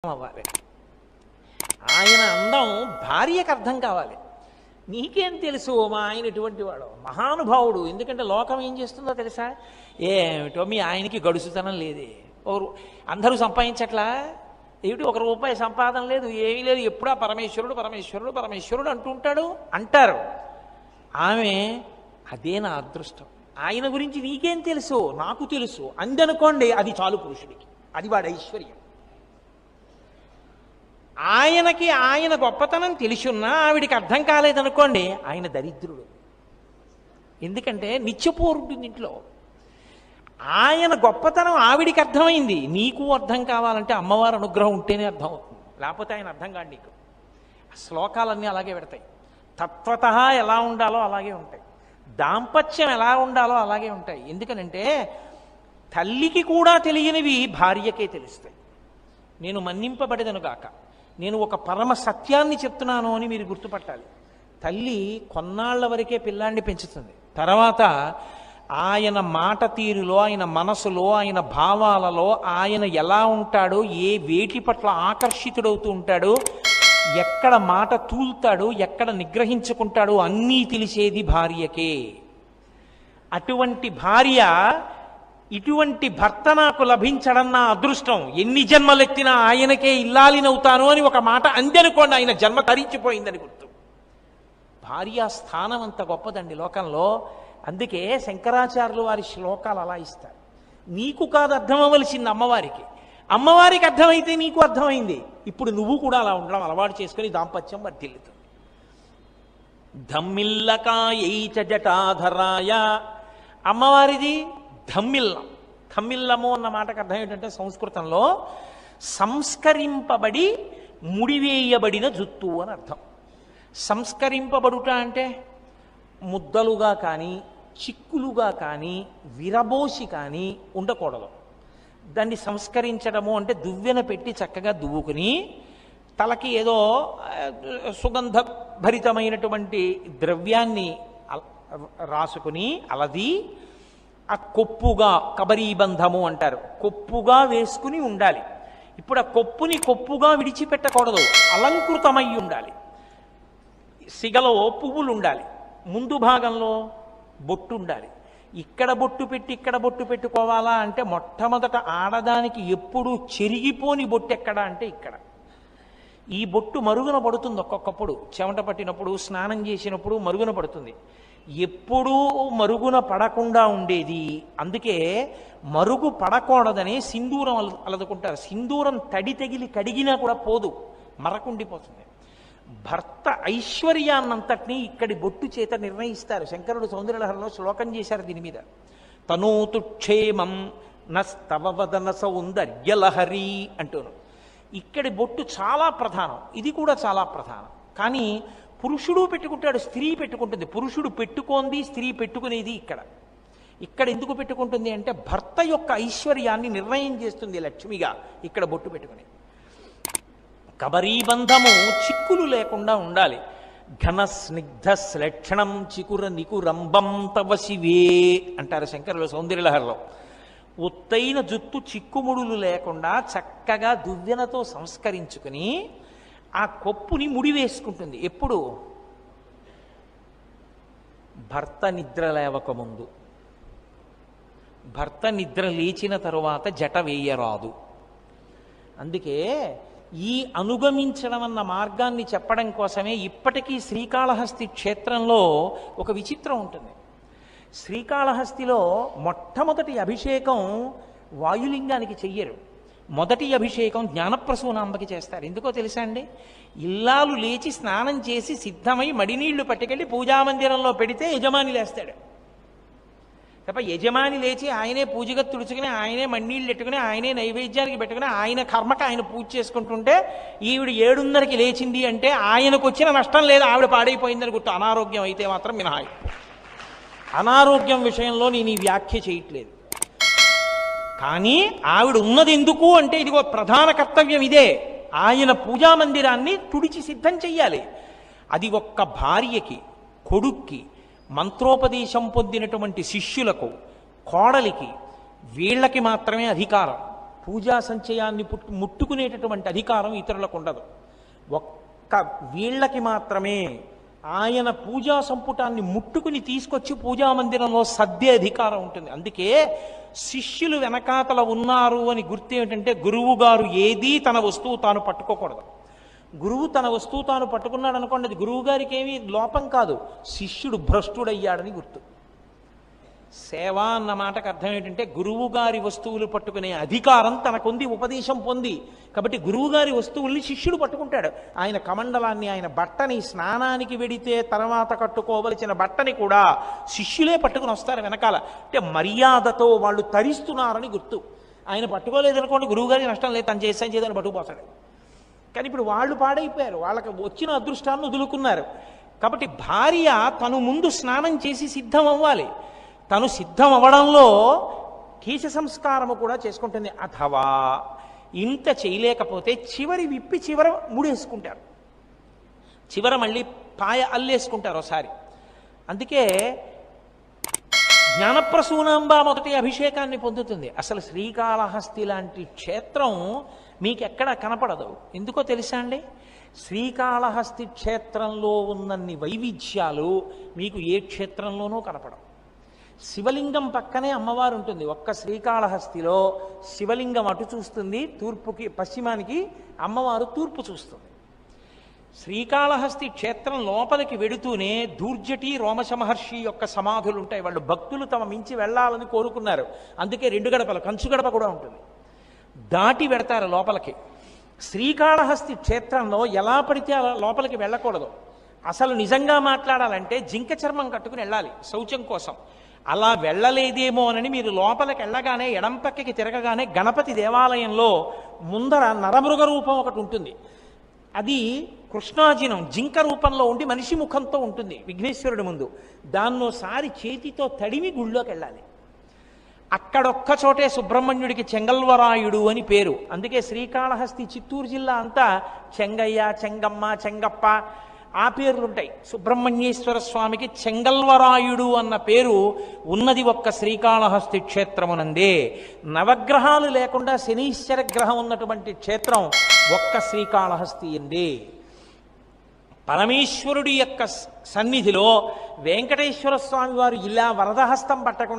అవ్వాలి ఆయన అందం భార్యకు అర్థం కావాలి నీకేం తెలుసు మా ఆయన ఎటువంటి వాడు మహానుభావుడు ఎందుకంటే లోకం ఏం చేస్తుందో తెలుసా ఏమిటో మీ ఆయనకి గడుసుతనం లేదే ఓ రూ- అందరూ సంపాదించట్లా ఏమిటి ఒక రూపాయి సంపాదన లేదు ఏమీ లేదు ఎప్పుడా పరమేశ్వరుడు పరమేశ్వరుడు పరమేశ్వరుడు అంటుంటాడు అంటారు ఆమె అదే నా అదృష్టం ఆయన గురించి నీకేం తెలుసు నాకు తెలుసు అందనుకోండి అది చాలు పురుషుడికి అది వాడి ఐశ్వర్యం ఆయనకి ఆయన గొప్పతనం తెలిసున్నా ఆవిడికి అర్థం కాలేదనుకోండి ఆయన దరిద్రుడు ఎందుకంటే నిత్యపూరుడు ఇంట్లో ఆయన గొప్పతనం ఆవిడికి అర్థమైంది నీకు అర్థం కావాలంటే అమ్మవారి అనుగ్రహం ఉంటేనే అర్థం అవుతుంది లేకపోతే ఆయన అర్థం కాదు నీకు ఆ శ్లోకాలన్నీ అలాగే పెడతాయి తత్వత ఎలా ఉండాలో అలాగే ఉంటాయి దాంపత్యం ఎలా ఉండాలో అలాగే ఉంటాయి ఎందుకనంటే తల్లికి కూడా తెలియనివి భార్యకే తెలుస్తాయి నేను మన్నింపబడేదను గాక నేను ఒక పరమ సత్యాన్ని చెప్తున్నాను అని మీరు గుర్తుపట్టాలి తల్లి కొన్నాళ్ల వరకే పిల్లాన్ని పెంచుతుంది తర్వాత ఆయన మాట తీరులో ఆయన మనసులో ఆయన భావాలలో ఆయన ఎలా ఉంటాడో ఏ వేటి పట్ల ఆకర్షితుడవుతూ ఉంటాడో ఎక్కడ మాట తూల్తాడో ఎక్కడ నిగ్రహించుకుంటాడో అన్నీ తెలిసేది భార్యకే అటువంటి భార్య ఇటువంటి భర్త నాకు లభించడం నా అదృష్టం ఎన్ని జన్మలెత్తినా ఆయనకే ఇల్లాలినవుతాను అని ఒక మాట అందనుకోండి ఆయన జన్మ తరించిపోయిందని గుర్తు భార్య స్థానం అంత గొప్పదండి లోకంలో అందుకే శంకరాచార్యులు వారి శ్లోకాలు అలా ఇస్తారు నీకు కాదు అర్థం అవ్వవలసింది అమ్మవారికి అమ్మవారికి అర్థమైతే నీకు అర్థమైంది ఇప్పుడు నువ్వు కూడా అలా ఉండడం అలవాటు చేసుకుని దాంపత్యం వర్ధిల్లుతుంది ధమ్మిల్లకాయైచ జటాధరాయ అమ్మవారిది ధమ్మిల్లం ధమ్మిల్లము అన్న మాటకు అర్థం ఏంటంటే సంస్కృతంలో సంస్కరింపబడి ముడివేయబడిన జుత్తు అని అర్థం సంస్కరింపబడుట అంటే ముద్దలుగా కానీ చిక్కులుగా కానీ విరబోసి కానీ ఉండకూడదు దాన్ని సంస్కరించడము అంటే దువ్వెన పెట్టి చక్కగా దువ్వుకుని తలకి ఏదో ఆ, సుగంధ భరితమైనటువంటి ద్రవ్యాన్ని అల- రాసుకుని అలది ఆ కొప్పుగా కబరీబంధము అంటారు కొప్పుగా వేసుకుని ఉండాలి ఇప్పుడు ఆ కొప్పుని కొప్పుగా విడిచిపెట్టకూడదు అలంకృతమై ఉండాలి సిగలో పువ్వులు ఉండాలి ముందు భాగంలో బొట్టు ఉండాలి ఇక్కడ బొట్టు పెట్టి ఇక్కడ బొట్టు పెట్టుకోవాలా అంటే మొట్టమొదట ఆడదానికి ఎప్పుడు చెరిగిపోని బొట్టు ఎక్కడ అంటే ఇక్కడ ఈ బొట్టు మరుగున పడుతుంది ఒక్కొక్కప్పుడు చెమట పట్టినప్పుడు స్నానం చేసినప్పుడు మరుగున పడుతుంది ఎప్పుడూ మరుగున పడకుండా ఉండేది అందుకే మరుగు పడకూడదని సింధూరం అల- అలదుకుంటారు సింధూరం తడి తగిలి కడిగినా కూడా పోదు మరకుండిపోతుంది భర్త ఐశ్వర్యాన్నంతటినీ ఇక్కడి బొట్టు చేత నిర్ణయిస్తారు శంకరుడు సౌందర్యలహరిలో శ్లోకం చేశారు దీని మీద తనూతు క్షేమం నస్తవ వదన సౌందర్యలహరి అంటూను ఇక్కడి బొట్టు చాలా ప్రధానం ఇది కూడా చాలా ప్రధానం కానీ పురుషుడు పెట్టుకుంటాడు స్త్రీ పెట్టుకుంటుంది పురుషుడు పెట్టుకోంది స్త్రీ పెట్టుకునేది ఇక్కడ ఇక్కడ ఎందుకు పెట్టుకుంటుంది అంటే భర్త యొక్క ఐశ్వర్యాన్ని నిర్ణయం చేస్తుంది లక్ష్మిగా ఇక్కడ బొట్టు పెట్టుకుని కబరీబంధము చిక్కులు లేకుండా ఉండాలి ఘన స్నిగ్ధ శ్లక్షణం చికుర నికురంబం తవ శివే అంటారు శంకరుల సౌందర్యలహరిలో ఒత్తైన జుత్తు చిక్కుముడులు లేకుండా చక్కగా దువ్వెనతో సంస్కరించుకుని ఆ కొప్పుని ముడివేసుకుంటుంది ఎప్పుడు భర్త నిద్ర లేవకముందు భర్త నిద్ర లేచిన తరువాత జట వేయరాదు అందుకే ఈ అనుగమించడం అన్న మార్గాన్ని చెప్పడం కోసమే ఇప్పటికీ శ్రీకాళహస్తి క్షేత్రంలో ఒక విచిత్రం ఉంటుంది శ్రీకాళహస్తిలో మొట్టమొదటి అభిషేకం వాయులింగానికి చెయ్యరు మొదటి అభిషేకం జ్ఞానప్రసూనాంబకి చేస్తారు ఎందుకో తెలుసా అండి ఇల్లాలు లేచి స్నానం చేసి సిద్ధమై మడినీళ్లు పట్టుకెళ్ళి పూజామందిరంలో పెడితే యజమాని లేస్తాడు తప్ప యజమాని లేచి ఆయనే పూజగా తుడుచుకుని ఆయనే మన్నీళ్ళు పెట్టుకుని ఆయనే నైవేద్యానికి పెట్టుకుని ఆయన కర్మకి ఆయన పూజ చేసుకుంటుంటే ఈవిడ ఏడున్నరకి లేచింది అంటే ఆయనకు వచ్చిన నష్టం లేదు ఆవిడ పాడైపోయిందని గుర్తు అనారోగ్యం అయితే మాత్రం మినహాయి అనారోగ్యం విషయంలో నేను ఈ వ్యాఖ్య చేయట్లేదు కానీ ఆవిడ ఉన్నది ఎందుకు అంటే ఇదిగో ప్రధాన కర్తవ్యం ఇదే ఆయన పూజా మందిరాన్ని తుడిచి సిద్ధం చెయ్యాలి అది ఒక్క భార్యకి కొడుక్కి మంత్రోపదేశం పొందినటువంటి శిష్యులకు కోడలికి వీళ్ళకి మాత్రమే అధికారం పూజా సంచయాన్ని పుట్టు ముట్టుకునేటటువంటి అధికారం ఇతరులకు ఉండదు ఒక్క వీళ్ళకి మాత్రమే ఆయన పూజా సంపుటాన్ని ముట్టుకుని తీసుకొచ్చి పూజా మందిరంలో సర్దే అధికారం ఉంటుంది అందుకే శిష్యులు వెనకాతల ఉన్నారు అని గుర్తు ఏమిటంటే గురువు గారు ఏదీ తన వస్తువు తాను పట్టుకోకూడదు గురువు తన వస్తువు తాను పట్టుకున్నాడు అనుకోండి అది గురువు గారికి ఏమీ లోపం కాదు శిష్యుడు భ్రష్టుడయ్యాడని గుర్తు సేవ అన్న మాటకు అర్థం ఏంటంటే గురువు గారి వస్తువులు పట్టుకునే అధికారం తనకుంది ఉపదేశం పొంది కాబట్టి గురువు గారి వస్తువుల్ని శిష్యుడు పట్టుకుంటాడు ఆయన కమండలాన్ని ఆయన బట్టని స్నానానికి వెడితే తర్వాత కట్టుకోవలసిన బట్టని కూడా శిష్యులే పట్టుకుని వస్తారు వెనకాల అంటే మర్యాదతో వాళ్ళు తరిస్తున్నారని గుర్తు ఆయన పట్టుకోలేదనుకోండి గురువుగారికి నష్టం లేదు తను చేసాను చేదని పట్టుకుపోతాడు కానీ ఇప్పుడు వాళ్ళు పాడైపోయారు వాళ్ళకి వచ్చిన అదృష్టాన్ని వదులుకున్నారు కాబట్టి భార్య తను ముందు స్నానం చేసి సిద్ధం అవ్వాలి తను సిద్ధం అవ్వడంలో కేశ సంస్కారము కూడా చేసుకుంటుంది అథవా ఇంత చేయలేకపోతే చివరి విప్పి చివర ముడేసుకుంటారు చివర మళ్ళీ పాయ అల్లేసుకుంటారు ఒకసారి అందుకే జ్ఞానప్రసూనాంబ మొదటి అభిషేకాన్ని పొందుతుంది అసలు శ్రీకాళహస్తి లాంటి క్షేత్రం మీకెక్కడ కనపడదు ఎందుకో తెలుసా అండి శ్రీకాళహస్తి క్షేత్రంలో ఉన్నన్ని వైవిధ్యాలు మీకు ఏ క్షేత్రంలోనూ కనపడవు శివలింగం పక్కనే అమ్మవారు ఉంటుంది ఒక్క శ్రీకాళహస్తిలో శివలింగం అటు చూస్తుంది తూర్పుకి పశ్చిమానికి అమ్మవారు తూర్పు చూస్తుంది శ్రీకాళహస్తి క్షేత్రం లోపలికి వెడుతూనే దూర్జటి రోమశ మహర్షి యొక్క సమాధులు ఉంటాయి వాళ్ళు భక్తులు తమ మించి వెళ్ళాలని కోరుకున్నారు అందుకే రెండు గడపలు కంచు గడప కూడా ఉంటుంది దాటి వెడతారు లోపలికి శ్రీకాళహస్తి క్షేత్రంలో ఎలా పడితే అలా లోపలికి వెళ్ళకూడదు అసలు నిజంగా మాట్లాడాలంటే జింక చర్మం కట్టుకుని వెళ్ళాలి శౌచం కోసం అలా వెళ్ళలేదేమో అని మీరు లోపలికి వెళ్ళగానే ఎడం పక్కకి తిరగగానే గణపతి దేవాలయంలో ముందర నరమృగ రూపం ఒకటి ఉంటుంది అది కృష్ణాజినం జింక రూపంలో ఉండి మనిషి ముఖంతో ఉంటుంది విఘ్నేశ్వరుడి ముందు దాన్నోసారి చేతితో తడిమి గుళ్ళోకి వెళ్ళాలి అక్కడొక్క చోటే సుబ్రహ్మణ్యుడికి చెంగల్వరాయుడు అని పేరు అందుకే శ్రీకాళహస్తి చిత్తూరు జిల్లా అంతా చెంగయ్య చెంగమ్మ చెంగప్ప ఆ పేర్లుంటాయి సుబ్రహ్మణ్యేశ్వర స్వామికి చెంగల్వరాయుడు అన్న పేరు ఉన్నది ఒక్క శ్రీకాళహస్తి క్షేత్రమునందే నవగ్రహాలు లేకుండా శనీశ్వర గ్రహం ఉన్నటువంటి క్షేత్రం ఒక్క శ్రీకాళహస్తి ఎందే పరమేశ్వరుడి యొక్క సన్నిధిలో వెంకటేశ్వర స్వామి వారు ఇలా వరదహస్తం పట్టకుండా